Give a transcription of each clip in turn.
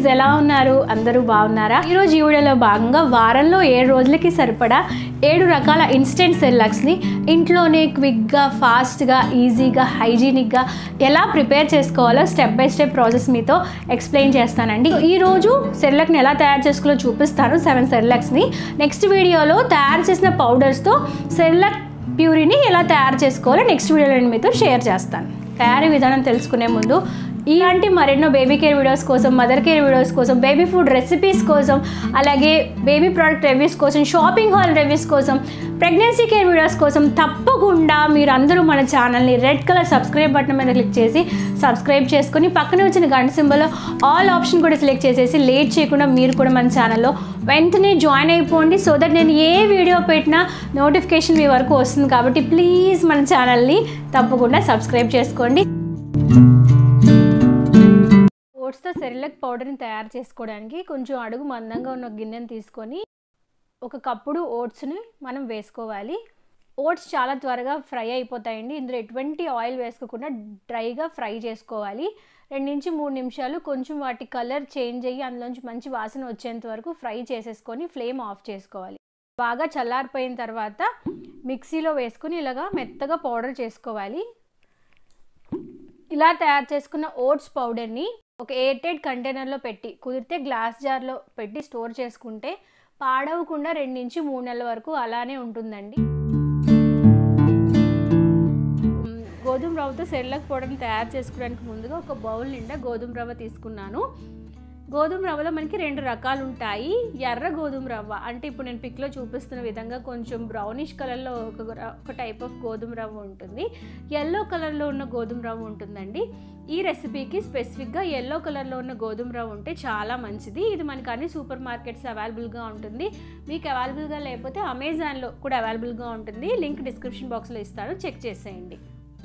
friends ఎలా ఉన్నారు అందరూ బాగున్నారా ఈరోజు ఈ వీడియోలో భాగంగా వారంలో ఏడు రోజులకి సరిపడా ఏడు రకాల ఇన్స్టెంట్ సెర్లాక్స్ని ఇంట్లోనే క్విక్గా ఫాస్ట్గా ఈజీగా హైజీనిక్గా ఎలా ప్రిపేర్ చేసుకోవాలో స్టెప్ బై స్టెప్ ప్రాసెస్ మీతో ఎక్స్ప్లెయిన్ చేస్తానండి ఈ రోజు సెర్లాక్ని ఎలా తయారు చేసుకోవాలో చూపిస్తాను సెవెన్ సెర్లాక్స్ని నెక్స్ట్ వీడియోలో తయారు చేసిన పౌడర్స్తో సెర్లాక్ ప్యూరీని ఎలా తయారు చేసుకోవాలో నెక్స్ట్ వీడియోలో నేను మీతో షేర్ చేస్తాను తయారీ విధానం తెలుసుకునే ముందు ఇలాంటి మరెన్నో బేబీ కేర్ వీడియోస్ కోసం మదర్ కేర్ వీడియోస్ కోసం బేబీ ఫుడ్ రెసిపీస్ కోసం అలాగే బేబీ ప్రోడక్ట్ రివ్యూస్ కోసం షాపింగ్ హాల్ రివ్యూస్ కోసం ప్రెగ్నెన్సీ కేర్ వీడియోస్ కోసం తప్పకుండా మీరు అందరూ మన ఛానల్ని రెడ్ కలర్ సబ్స్క్రైబ్ బటన్ మీద క్లిక్ చేసి సబ్స్క్రైబ్ చేసుకొని పక్కనే వచ్చిన గంట సింబల్లో ఆల్ ఆప్షన్ కూడా సెలెక్ట్ చేసేసి లేట్ చేయకుండా మీరు కూడా మన ఛానల్లో వెంటనే జాయిన్ అయిపోండి సో దట్ నేను ఏ వీడియో పెట్టినా నోటిఫికేషన్ మీ వరకు వస్తుంది కాబట్టి ప్లీజ్ మన ఛానల్ని తప్పకుండా సబ్స్క్రైబ్ చేసుకోండి ఓట్స్తో సెరిలక్ పౌడర్ని తయారు చేసుకోవడానికి కొంచెం అడుగు మందంగా ఉన్న గిన్నెని తీసుకొని ఒక కప్పుడు ఓట్స్ని మనం వేసుకోవాలి ఓట్స్ చాలా త్వరగా ఫ్రై అయిపోతాయండి ఇందులో ఎటువంటి ఆయిల్ వేసుకోకుండా డ్రైగా ఫ్రై చేసుకోవాలి రెండు నుంచి మూడు నిమిషాలు కొంచెం వాటి కలర్ చేంజ్ అయ్యి అందులోంచి మంచి వాసన వచ్చేంత వరకు ఫ్రై చేసేసుకొని ఫ్లేమ్ ఆఫ్ చేసుకోవాలి బాగా చల్లారిపోయిన తర్వాత మిక్సీలో వేసుకొని ఇలాగా మెత్తగా పౌడర్ చేసుకోవాలి ఇలా తయారు చేసుకున్న ఓట్స్ పౌడర్ని ఒక ఎయిర్టైట్ కంటైనర్లో పెట్టి కుదిరితే గ్లాస్ జార్లో పెట్టి స్టోర్ చేసుకుంటే పాడవకుండా రెండు నుంచి మూడు నెలల వరకు అలానే ఉంటుందండి గోధుమ రవ్వతో సెర్లక్ పౌడర్ని తయారు చేసుకోవడానికి ముందుగా ఒక బౌల్ నిండా గోధుమ రవ్వ తీసుకున్నాను గోధుమ రవ్వలో మనకి రెండు రకాలు ఉంటాయి ఎర్ర గోధుమ రవ్వ అంటే ఇప్పుడు నేను పిక్లో చూపిస్తున్న విధంగా కొంచెం బ్రౌనిష్ కలర్లో ఒక ఒక టైప్ ఆఫ్ గోధుమ రవ్వ ఉంటుంది ఎల్లో కలర్లో ఉన్న గోధుమ రవ్వ ఉంటుందండి ఈ రెసిపీకి స్పెసిఫిక్గా ఎల్లో కలర్లో ఉన్న గోధుమ రవ్వ ఉంటే చాలా మంచిది ఇది మనకి అన్ని సూపర్ మార్కెట్స్ అవైలబుల్గా ఉంటుంది మీకు అవైలబుల్గా లేకపోతే అమెజాన్లో కూడా అవైలబుల్గా ఉంటుంది లింక్ డిస్క్రిప్షన్ బాక్స్లో ఇస్తాను చెక్ చేసేయండి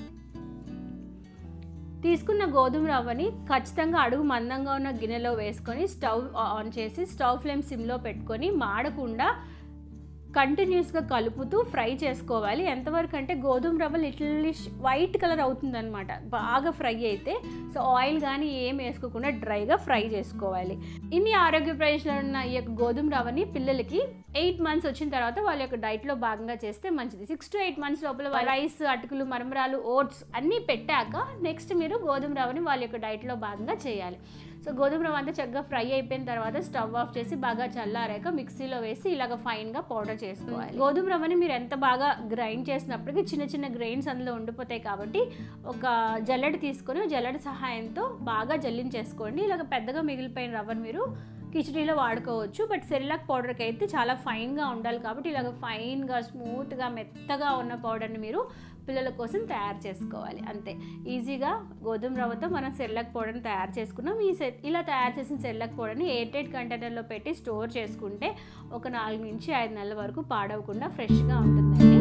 తీసుకున్న గోధుమ రవ్వని ఖచ్చితంగా అడుగు మందంగా ఉన్న గిన్నెలో వేసుకొని స్టవ్ ఆన్ చేసి స్టవ్ ఫ్లేమ్ సిమ్లో పెట్టుకొని మాడకుండా కంటిన్యూస్గా కలుపుతూ ఫ్రై చేసుకోవాలి ఎంతవరకు అంటే గోధుమ రవ్వ లిటిల్ వైట్ కలర్ అవుతుందన్నమాట బాగా ఫ్రై అయితే సో ఆయిల్ కానీ ఏం వేసుకోకుండా డ్రైగా ఫ్రై చేసుకోవాలి ఇన్ని ఆరోగ్య ప్రయోజనాలు ఉన్న ఈ యొక్క గోధుమ రవ్వని పిల్లలకి ఎయిట్ మంత్స్ వచ్చిన తర్వాత వాళ్ళ యొక్క డైట్లో భాగంగా చేస్తే మంచిది సిక్స్ టు ఎయిట్ మంత్స్ లోపల రైస్ అటుకులు మరమరాలు ఓట్స్ అన్నీ పెట్టాక నెక్స్ట్ మీరు గోధుమ రవ్వని వాళ్ళ యొక్క డైట్లో భాగంగా చేయాలి సో గోధుమ రవ్వ అంతా చక్కగా ఫ్రై అయిపోయిన తర్వాత స్టవ్ ఆఫ్ చేసి బాగా చల్లారాక మిక్సీలో వేసి ఇలాగ ఫైన్గా పౌడర్ చేసుకోవాలి గోధుమ రవ్వని మీరు ఎంత బాగా గ్రైండ్ చేసినప్పటికీ చిన్న చిన్న గ్రెయిన్స్ అందులో ఉండిపోతాయి కాబట్టి ఒక జల్లెడ తీసుకొని జల్లెడ సహాయంతో బాగా జల్లించేసుకోండి ఇలాగ పెద్దగా మిగిలిపోయిన రవ్వను మీరు కిచడీలో వాడుకోవచ్చు బట్ సెరిలాక్ పౌడర్కి అయితే చాలా ఫైన్గా ఉండాలి కాబట్టి ఇలాగ ఫైన్గా స్మూత్గా మెత్తగా ఉన్న పౌడర్ని మీరు పిల్లల కోసం తయారు చేసుకోవాలి అంతే ఈజీగా గోధుమ రవ్వతో మనం సెర్లాక్ పౌడర్ని తయారు చేసుకున్నాం ఈ సె ఇలా తయారు చేసిన సెర్లాక్ పౌడర్ని ఎయిర్టైట్ కంటైనర్లో పెట్టి స్టోర్ చేసుకుంటే ఒక నాలుగు నుంచి ఐదు నెలల వరకు పాడవకుండా ఫ్రెష్గా ఉంటుందండి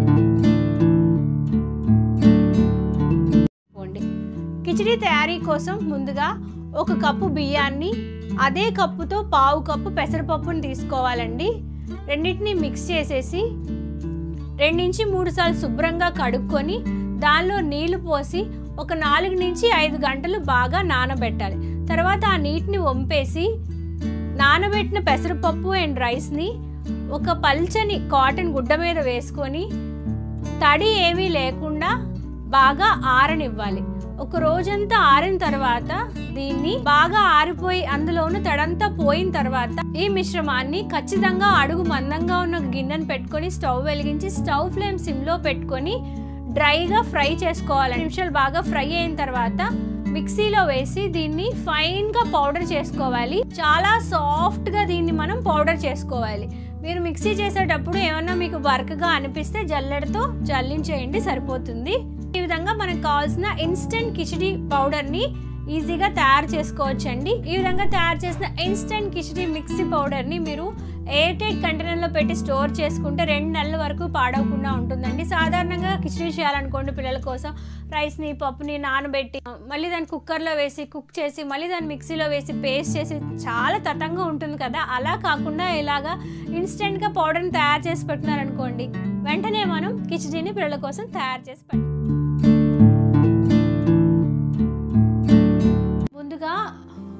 కిచడీ తయారీ కోసం ముందుగా ఒక కప్పు బియ్యాన్ని అదే కప్పుతో పావు కప్పు పెసరపప్పుని తీసుకోవాలండి రెండింటిని మిక్స్ చేసేసి రెండు నుంచి మూడు సార్లు శుభ్రంగా కడుక్కొని దానిలో నీళ్లు పోసి ఒక నాలుగు నుంచి ఐదు గంటలు బాగా నానబెట్టాలి తర్వాత ఆ నీటిని వంపేసి నానబెట్టిన పెసరపప్పు అండ్ రైస్ని ఒక పల్చని కాటన్ గుడ్డ మీద వేసుకొని తడి ఏమీ లేకుండా బాగా ఆరనివ్వాలి ఒక రోజంతా ఆరిన తర్వాత దీన్ని బాగా ఆరిపోయి అందులో ఉన్న తడంతా పోయిన తర్వాత ఈ మిశ్రమాన్ని ఖచ్చితంగా అడుగు మందంగా ఉన్న గిన్నెను పెట్టుకొని స్టవ్ వెలిగించి స్టవ్ ఫ్లేమ్ సిమ్లో పెట్టుకొని డ్రైగా ఫ్రై చేసుకోవాలి నిమిషాలు బాగా ఫ్రై అయిన తర్వాత మిక్సీలో వేసి దీన్ని ఫైన్గా పౌడర్ చేసుకోవాలి చాలా సాఫ్ట్గా దీన్ని మనం పౌడర్ చేసుకోవాలి మీరు మిక్సీ చేసేటప్పుడు ఏమన్నా మీకు వర్క్గా అనిపిస్తే జల్లెడతో జల్లించేయండి సరిపోతుంది ఈ విధంగా మనకు కావాల్సిన ఇన్స్టెంట్ కిచడీ పౌడర్ని ఈజీగా తయారు చేసుకోవచ్చండి ఈ విధంగా తయారు చేసిన ఇన్స్టెంట్ కిచడీ మిక్సీ పౌడర్ని మీరు ఎయిర్ టైట్ కంటైనర్లో పెట్టి స్టోర్ చేసుకుంటే రెండు నెలల వరకు పాడవకుండా ఉంటుందండి సాధారణంగా కిచడీ చేయాలనుకోండి పిల్లల కోసం రైస్ని పప్పుని నానబెట్టి మళ్ళీ దాన్ని కుక్కర్లో వేసి కుక్ చేసి మళ్ళీ దాన్ని మిక్సీలో వేసి పేస్ట్ చేసి చాలా తతంగా ఉంటుంది కదా అలా కాకుండా ఇలాగా ఇన్స్టెంట్గా పౌడర్ని తయారు చేసి పెట్టినారనుకోండి వెంటనే మనం కిచడీని పిల్లల కోసం తయారు చేసి పెట్టాలి ముందుగా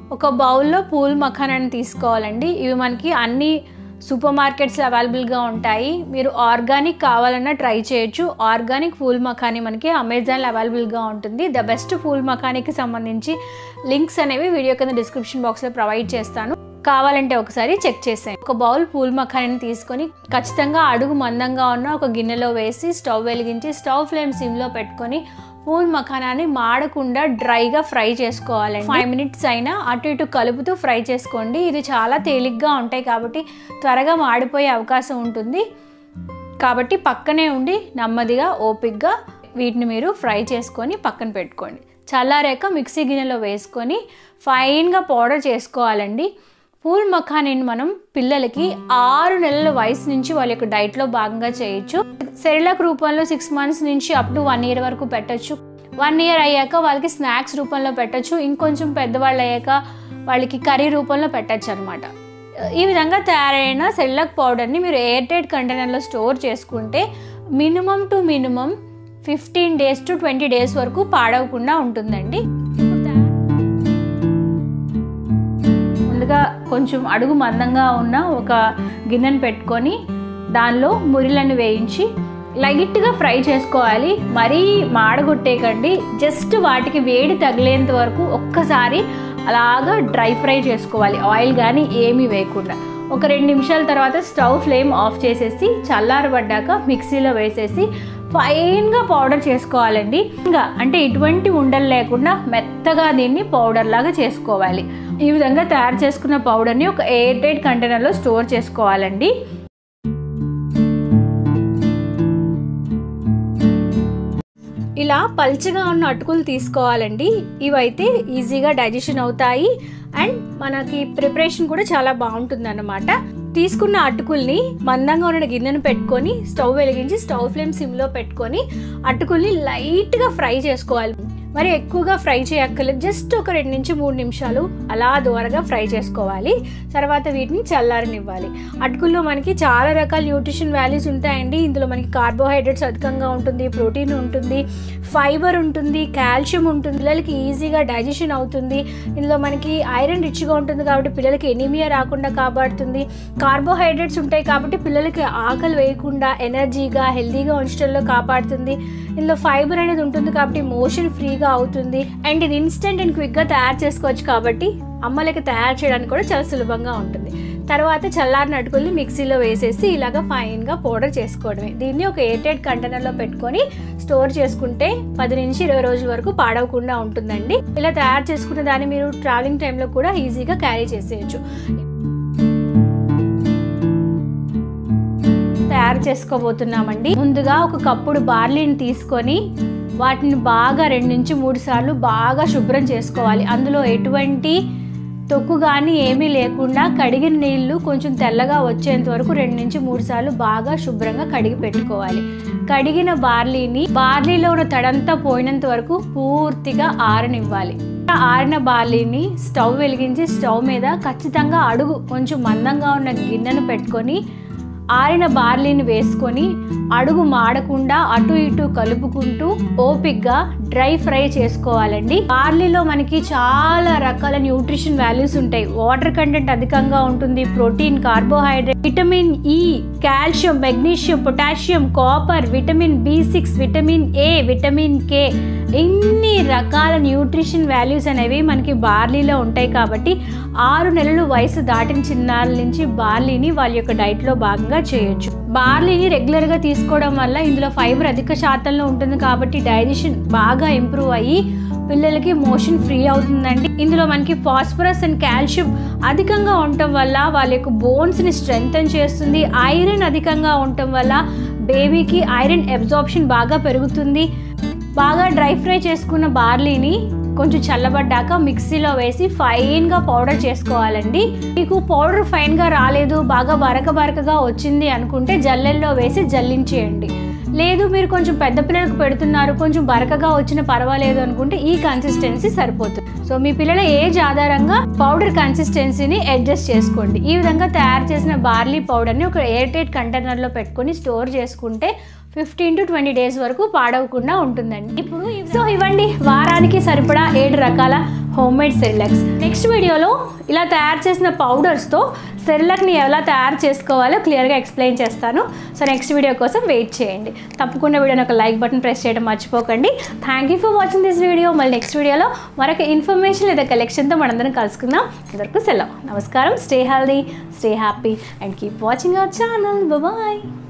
ఒక బౌల్లో పూల్ మఖానాన్ని తీసుకోవాలండి ఇవి మనకి అన్ని సూపర్ మార్కెట్స్లో అవైలబుల్గా ఉంటాయి మీరు ఆర్గానిక్ కావాలన్నా ట్రై చేయొచ్చు ఆర్గానిక్ ఫూల్ మఖానీ మనకి అమెజాన్లో అవైలబుల్గా ఉంటుంది ద బెస్ట్ ఫూల్ మఖానీకి సంబంధించి లింక్స్ అనేవి వీడియో కింద డిస్క్రిప్షన్ బాక్స్లో ప్రొవైడ్ చేస్తాను కావాలంటే ఒకసారి చెక్ చేసాను ఒక బౌల్ పూల్ మఖానీని తీసుకొని ఖచ్చితంగా అడుగు మందంగా ఉన్న ఒక గిన్నెలో వేసి స్టవ్ వెలిగించి స్టవ్ ఫ్లేమ్ సిమ్లో పెట్టుకొని పూల్ మఖానాన్ని మాడకుండా డ్రైగా ఫ్రై చేసుకోవాలండి ఫైవ్ మినిట్స్ అయినా అటు ఇటు కలుపుతూ ఫ్రై చేసుకోండి ఇది చాలా తేలిగ్గా ఉంటాయి కాబట్టి త్వరగా మాడిపోయే అవకాశం ఉంటుంది కాబట్టి పక్కనే ఉండి నెమ్మదిగా ఓపిక్గా వీటిని మీరు ఫ్రై చేసుకొని పక్కన పెట్టుకోండి చల్లారాక మిక్సీ గిన్నెలో వేసుకొని ఫైన్గా పౌడర్ చేసుకోవాలండి పూల్ మఖానీని మనం పిల్లలకి ఆరు నెలల వయసు నుంచి వాళ్ళ యొక్క డైట్లో భాగంగా చేయొచ్చు సెరిలాక్ రూపంలో సిక్స్ మంత్స్ నుంచి అప్ టు వన్ ఇయర్ వరకు పెట్టచ్చు వన్ ఇయర్ అయ్యాక వాళ్ళకి స్నాక్స్ రూపంలో పెట్టచ్చు ఇంకొంచెం పెద్దవాళ్ళు అయ్యాక వాళ్ళకి కర్రీ రూపంలో పెట్టచ్చు అనమాట ఈ విధంగా తయారైన సెల్లక్ పౌడర్ని మీరు ఎయిర్ టైట్ కంటైనర్లో స్టోర్ చేసుకుంటే minimum to minimum fifteen days to twenty days వరకు పాడవకుండా ఉంటుందండి ముందుగా కొంచెం అడుగు మందంగా ఉన్న ఒక గిన్నెను పెట్టుకొని దానిలో మురిలను వేయించి లైట్గా ఫ్రై చేసుకోవాలి మరీ మాడగొట్టేకండి జస్ట్ వాటికి వేడి తగిలేంత వరకు ఒక్కసారి అలాగా డ్రై ఫ్రై చేసుకోవాలి ఆయిల్ కానీ ఏమీ వేయకుండా ఒక రెండు నిమిషాల తర్వాత స్టవ్ ఫ్లేమ్ ఆఫ్ చేసేసి చల్లారబడ్డాక మిక్సీలో వేసేసి ఫైన్గా పౌడర్ చేసుకోవాలండి ఇంకా అంటే ఎటువంటి ఉండలు లేకుండా మెత్తగా దీన్ని పౌడర్ లాగా చేసుకోవాలి ఈ విధంగా తయారు చేసుకున్న పౌడర్ని ఒక ఎయిర్ టైట్ కంటైనర్లో స్టోర్ చేసుకోవాలండి ఇలా పల్చగా ఉన్న అటుకులు తీసుకోవాలండి ఇవైతే ఈజీగా డైజెషన్ అవుతాయి అండ్ మనకి ప్రిపరేషన్ కూడా చాలా బాగుంటుంది అన్నమాట తీసుకున్న అటుకుల్ని మందంగా ఉన్న గిన్నెను పెట్టుకొని స్టవ్ వెలిగించి స్టవ్ ఫ్లేమ్ సిమ్లో పెట్టుకొని అటుకుల్ని లైట్గా ఫ్రై చేసుకోవాలి మరి ఎక్కువగా ఫ్రై చేయక్కర్లేదు జస్ట్ ఒక రెండు నుంచి మూడు నిమిషాలు అలా దూరగా ఫ్రై చేసుకోవాలి తర్వాత వీటిని చల్లారనివ్వాలి అటుకుల్లో మనకి చాలా రకాల న్యూట్రిషన్ వాల్యూస్ ఉంటాయండి ఇందులో మనకి కార్బోహైడ్రేట్స్ అధికంగా ఉంటుంది ప్రోటీన్ ఉంటుంది ఫైబర్ ఉంటుంది కాల్షియం ఉంటుంది పిల్లలకి ఈజీగా డైజెషన్ అవుతుంది ఇందులో మనకి ఐరన్ రిచ్గా ఉంటుంది కాబట్టి పిల్లలకి ఎనీమియా రాకుండా కాపాడుతుంది కార్బోహైడ్రేట్స్ ఉంటాయి కాబట్టి పిల్లలకి ఆకలి వేయకుండా ఎనర్జీగా హెల్తీగా ఉంచడంలో కాపాడుతుంది ఇందులో ఫైబర్ అనేది ఉంటుంది కాబట్టి మోషన్ ఫ్రీగా అవుతుంది అండ్ ఇది ఇన్స్టెంట్ అండ్ క్విక్గా తయారు చేసుకోవచ్చు కాబట్టి అమ్మలకి తయారు చేయడానికి కూడా చాలా సులభంగా ఉంటుంది తర్వాత చల్లారిన అటుకుల్ని మిక్సీలో వేసేసి ఇలాగ ఫైన్గా పౌడర్ చేసుకోవడమే దీన్ని ఒక ఎయిర్టైట్ కంటైనర్లో పెట్టుకొని స్టోర్ చేసుకుంటే పది నుంచి ఇరవై రోజుల వరకు పాడవకుండా ఉంటుందండి ఇలా తయారు చేసుకున్న దాన్ని మీరు ట్రావెలింగ్ టైంలో కూడా ఈజీగా క్యారీ చేసేయచ్చు తయారు చేసుకోబోతున్నామండి ముందుగా ఒక కప్పుడు బార్లీని తీసుకొని వాటిని బాగా రెండు నుంచి మూడు సార్లు బాగా శుభ్రం చేసుకోవాలి అందులో ఎటువంటి తొక్కు కానీ ఏమీ లేకుండా కడిగిన నీళ్లు కొంచెం తెల్లగా వచ్చేంత వరకు రెండు నుంచి మూడు సార్లు బాగా శుభ్రంగా కడిగి పెట్టుకోవాలి కడిగిన బార్లీని బార్లీలో ఉన్న తడంతా పోయినంత వరకు పూర్తిగా ఆరనివ్వాలి ఆరిన బార్లీని స్టవ్ వెలిగించి స్టవ్ మీద ఖచ్చితంగా అడుగు కొంచెం మందంగా ఉన్న గిన్నెను పెట్టుకొని ఆరిన బార్లీని వేసుకొని అడుగు మాడకుండా అటు ఇటు కలుపుకుంటూ ఓపిక్గా డ్రై ఫ్రై చేసుకోవాలండి బార్లీలో మనకి చాలా రకాల న్యూట్రిషన్ వాల్యూస్ ఉంటాయి వాటర్ కంటెంట్ అధికంగా ఉంటుంది protein carbohydrate vitamin E calcium magnesium potassium copper vitamin B six vitamin A vitamin K ఇన్ని రకాల న్యూట్రిషన్ వాల్యూస్ అనేవి మనకి బార్లీలో ఉంటాయి కాబట్టి ఆరు నెలలు వయసు దాటిన చిన్నారుల నుంచి బార్లీని వాళ్ళ యొక్క డైట్లో భాగంగా చేయొచ్చు బార్లీని రెగ్యులర్గా తీసుకోవడం వల్ల ఇందులో ఫైబర్ అధిక శాతంలో ఉంటుంది కాబట్టి డైజెషన్ బాగా ఇంప్రూవ్ అయ్యి పిల్లలకి మోషన్ ఫ్రీ అవుతుందండి ఇందులో మనకి ఫాస్ఫరస్ అండ్ కాల్షియం అధికంగా ఉండటం వల్ల వాళ్ళ యొక్క బోన్స్ని స్ట్రెంగ్తన్ చేస్తుంది ఐరన్ అధికంగా ఉండటం వల్ల బేబీకి ఐరన్ అబ్జార్ప్షన్ బాగా పెరుగుతుంది బాగా డ్రై ఫ్రై చేసుకున్న బార్లీని కొంచెం చల్లబడ్డాక మిక్సీలో వేసి ఫైన్గా పౌడర్ చేసుకోవాలండి మీకు పౌడర్ ఫైన్గా రాలేదు బాగా బరక బరకగా వచ్చింది అనుకుంటే జల్లెల్లో వేసి జల్లించేయండి లేదు మీరు కొంచెం పెద్ద పిల్లలకు పెడుతున్నారు కొంచెం బరకగా వచ్చిన పర్వాలేదు అనుకుంటే ఈ కన్సిస్టెన్సీ సరిపోతుంది సో మీ పిల్లల ఏజ్ ఆధారంగా పౌడర్ కన్సిస్టెన్సీని అడ్జస్ట్ చేసుకోండి ఈ విధంగా తయారు చేసిన బార్లీ పౌడర్ని ఒక ఎయిర్ టైట్ కంటైనర్లో పెట్టుకొని స్టోర్ చేసుకుంటే ఫిఫ్టీన్ టు ట్వంటీ డేస్ వరకు పాడవకుండా ఉంటుందండి ఇప్పుడు సో ఇవ్వండి వారానికి సరిపడా ఏడు రకాల హోమ్ మేడ్ సెరిలక్స్ నెక్స్ట్ వీడియోలో ఇలా తయారు చేసిన పౌడర్స్తో సెరిలక్ని ఎలా తయారు చేసుకోవాలో క్లియర్గా ఎక్స్ప్లెయిన్ చేస్తాను సో నెక్స్ట్ వీడియో కోసం వెయిట్ చేయండి తప్పకుండా వీడియోని ఒక లైక్ బటన్ ప్రెస్ చేయడం మర్చిపోకండి thank you for watching this video మళ్ళీ నెక్స్ట్ వీడియోలో మరొక ఇన్ఫర్మేషన్ లేదా కలెక్షన్తో మనందరం కలుసుకుందాం అందరికీ సెలవు నమస్కారం stay healthy stay happy and keep watching our channel bye